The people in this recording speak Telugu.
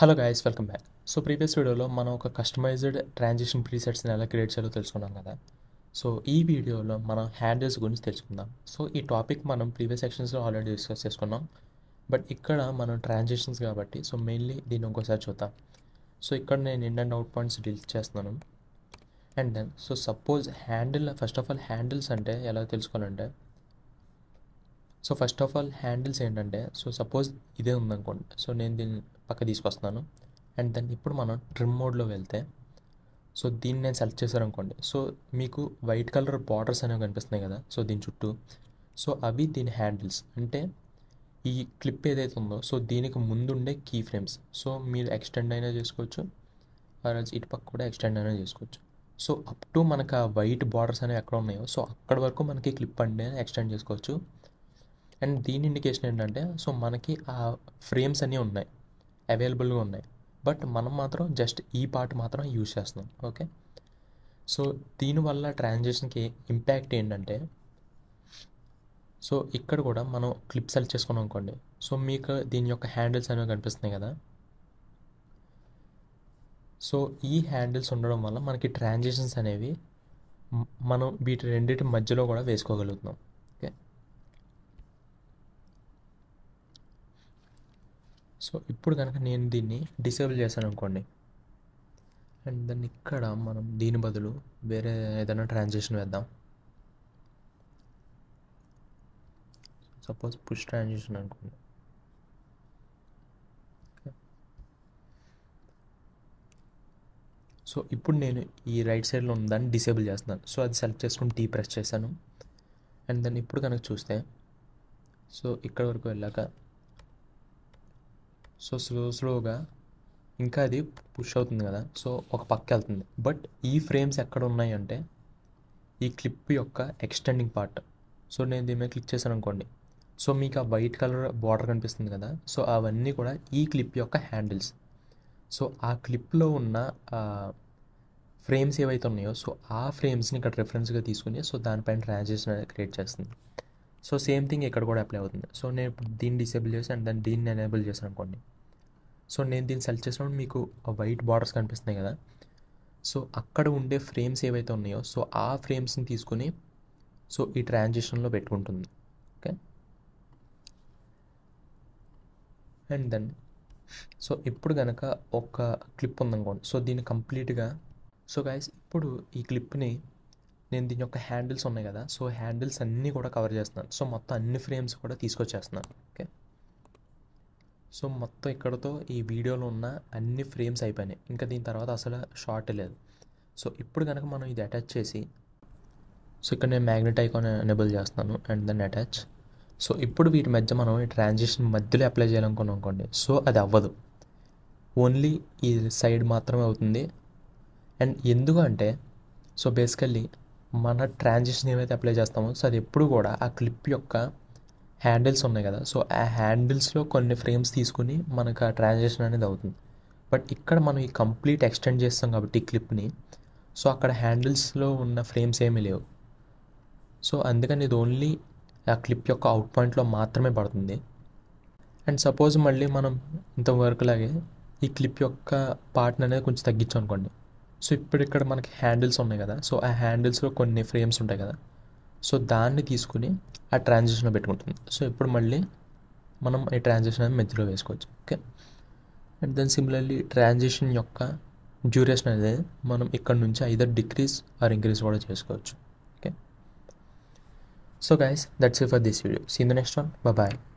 hello guys welcome back so previous వీడియోలో మనం ఒక కస్టమైజ్డ్ ట్రాన్సిషన్ ప్రీసెట్స్ని ఎలా క్రియేట్ చేయాలో తెలుసుకున్నాం కదా సో ఈ వీడియోలో మనం హ్యాండిల్స్ గురించి తెలుసుకుందాం సో ఈ టాపిక్ మనం ప్రీవియస్ సెక్షన్స్లో ఆల్రెడీ డిస్కస్ చేసుకున్నాం బట్ ఇక్కడ మనం ట్రాన్సిషన్స్ కాబట్టి సో మెయిన్లీ దీన్ని ఇంకోసారి చూద్దాం సో ఇక్కడ నేను in and out points delete చేస్తున్నాను and then so suppose handle first of all handles అంటే ఎలా తెలుసుకోవాలంటే so first of all handles ఏంటంటే సో సపోజ్ ఇదే ఉందనుకోండి సో నేను దీన్ని పక్క తీసుకొస్తున్నాను అండ్ దెన్ ఇప్పుడు మనం ట్రిమ్ మోడ్లో వెళ్తే సో దీన్ని నేను సెలెక్ట్ చేశాను అనుకోండి సో మీకు వైట్ కలర్ బార్డర్స్ అనేవి కనిపిస్తున్నాయి కదా సో దీని చుట్టూ సో అవి దీని హ్యాండిల్స్ అంటే ఈ క్లిప్ ఏదైతే ఉందో సో దీనికి ముందుండే కీ ఫ్రేమ్స్ సో మీరు ఎక్స్టెండ్ అయినా చేసుకోవచ్చు ఆర్ఎల్స్ ఇటు పక్క కూడా ఎక్స్టెండ్ అయినా చేసుకోవచ్చు సో అప్ టు మనకు ఆ వైట్ బార్డర్స్ అనేవి ఎక్కడ ఉన్నాయో సో అక్కడ వరకు మనకి క్లిప్ అండి ఎక్స్టెండ్ చేసుకోవచ్చు అండ్ దీని ఇండికేషన్ ఏంటంటే సో మనకి ఆ ఫ్రేమ్స్ అన్నీ ఉన్నాయి అవైలబుల్గా ఉన్నాయి బట్ మనం మాత్రం జస్ట్ ఈ పార్ట్ మాత్రం యూజ్ చేస్తున్నాం ఓకే సో దీనివల్ల ట్రాన్సాక్షన్కి ఇంపాక్ట్ ఏంటంటే సో ఇక్కడ కూడా మనం క్లిప్ సెలెక్ట్ చేసుకున్నాం అనుకోండి సో మీకు దీని యొక్క హ్యాండిల్స్ అనేవి కనిపిస్తున్నాయి కదా సో ఈ హ్యాండిల్స్ ఉండడం వల్ల మనకి ట్రాన్సాక్షన్స్ అనేవి మ- మనం వీటి రెండింటి మధ్యలో కూడా వేసుకోగలుగుతున్నాం ఓకే సో ఇప్పుడు కనుక నేను దీన్ని డిసేబుల్ చేశాను అనుకోండి అండ్ దాన్ని ఇక్కడ మనం దీని బదులు వేరే ఏదైనా ట్రాన్సాక్షన్ వేద్దాం సపోజ్ పుష్ ట్రాన్సాక్షన్ అనుకోండి సో ఇప్పుడు నేను ఈ రైట్ సైడ్లో ఉన్న దాన్ని డిసేబుల్ చేస్తున్నాను సో అది సెలెక్ట్ చేసుకుని టీ ప్రెస్ చేశాను అండ్ దాన్ని ఇప్పుడు కనుక చూస్తే సో ఇక్కడ వరకు వెళ్ళాక సో స్లో స్లోగా ఇంకా అది పుష్ అవుతుంది కదా సో ఒక పక్క వెళ్తుంది బట్ ఈ ఫ్రేమ్స్ ఎక్కడ ఉన్నాయి అంటే ఈ క్లిప్ యొక్క ఎక్స్టెండింగ్ పార్ట్ సో నేను దీని మీద క్లిక్ చేశాను అనుకోండి సో మీకు ఆ వైట్ కలర్ బార్డర్ కనిపిస్తుంది కదా సో అవన్నీ కూడా ఈ క్లిప్ యొక్క హ్యాండిల్స్ సో ఆ క్లిప్లో ఉన్న ఫ్రేమ్స్ ఏవైతే ఉన్నాయో సో ఆ ఫ్రేమ్స్ని ఇక్కడ రెఫరెన్స్గా తీసుకుని సో దానిపైన ట్రాన్సాక్షన్ అనేది క్రియేట్ చేస్తుంది సో సేమ్ థింగ్ ఇక్కడ కూడా అప్లై అవుతుంది సో నేను ఇప్పుడు దీన్ని డిసేబుల్ చేసి అండ్ దాన్ని దీన్ని ఎనేబుల్ చేశాను అనుకోండి సో నేను దీన్ని సెలెక్ట్ చేసినప్పుడు మీకు వైట్ బార్డర్స్ కనిపిస్తున్నాయి కదా సో అక్కడ ఉండే ఫ్రేమ్స్ ఏవైతే ఉన్నాయో సో ఆ ఫ్రేమ్స్ని తీసుకుని సో ఈ ట్రాన్సిషన్లో పెట్టుకుంటుంది ఓకే అండ్ దెన్ సో ఇప్పుడు కనుక ఒక క్లిప్ ఉందనుకోండి సో దీన్ని కంప్లీట్గా సో గైస్ ఇప్పుడు ఈ క్లిప్ని నేను దీని యొక్క హ్యాండిల్స్ ఉన్నాయి కదా సో హ్యాండిల్స్ అన్నీ కూడా కవర్ చేస్తున్నాను సో మొత్తం అన్ని ఫ్రేమ్స్ కూడా తీసుకొచ్చేస్తున్నాను ఓకే సో మొత్తం ఇక్కడతో ఈ వీడియోలో ఉన్న అన్ని ఫ్రేమ్స్ అయిపోయినాయి ఇంకా దీని తర్వాత అసలు షార్ట్ లేదు సో ఇప్పుడు కనుక మనం ఇది అటాచ్ చేసి సో ఇక్కడ నేను మ్యాగ్నెట్ ఐకాన్ ఎనేబుల్ చేస్తున్నాను అండ్ దెన్ అటాచ్ సో ఇప్పుడు వీటి మధ్య మనం ఈ ట్రాన్సిషన్ మధ్యలో అప్లై చేయాలనుకున్నాం అనుకోండి సో అది అవ్వదు ఓన్లీ ఈ సైడ్ మాత్రమే అవుతుంది అండ్ ఎందుకు అంటే సో బేసికల్లీ మన ట్రాన్సిషన్ ఏమైతే అప్లై చేస్తామో సో అది ఎప్పుడు కూడా ఆ క్లిప్ యొక్క హ్యాండిల్స్ ఉన్నాయి కదా సో ఆ హ్యాండిల్స్లో కొన్ని ఫ్రేమ్స్ తీసుకుని మనకు ఆ ట్రాన్సాక్షన్ అనేది అవుతుంది బట్ ఇక్కడ మనం ఈ కంప్లీట్ ఎక్స్టెండ్ చేస్తాం కాబట్టి ఈ క్లిప్ని సో అక్కడ హ్యాండిల్స్లో ఉన్న ఫ్రేమ్స్ ఏమీ లేవు సో అందుకని ఇది ఓన్లీ ఆ క్లిప్ యొక్క అవుట్ పాయింట్లో మాత్రమే పడుతుంది అండ్ సపోజ్ మళ్ళీ మనం ఇంతవరకు లాగే ఈ క్లిప్ యొక్క పార్ట్ని అనేది కొంచెం తగ్గించాం అనుకోండి సో ఇప్పుడు ఇక్కడ మనకి హ్యాండిల్స్ ఉన్నాయి కదా సో ఆ హ్యాండిల్స్లో కొన్ని ఫ్రేమ్స్ ఉంటాయి కదా సో దాన్ని తీసుకుని ఆ ట్రాన్సాక్షన్లో పెట్టుకుంటుంది సో ఇప్పుడు మళ్ళీ మనం ఈ ట్రాన్సాక్షన్ అనేది మధ్యలో వేసుకోవచ్చు okay and then similarly transaction యొక్క డ్యూరేషన్ అనేది మనం ఇక్కడ నుంచి ఐదర్ డిక్రీస్ ఆర్ ఇంక్రీస్ కూడా చేసుకోవచ్చు okay so guys that's it for this video see the next one bye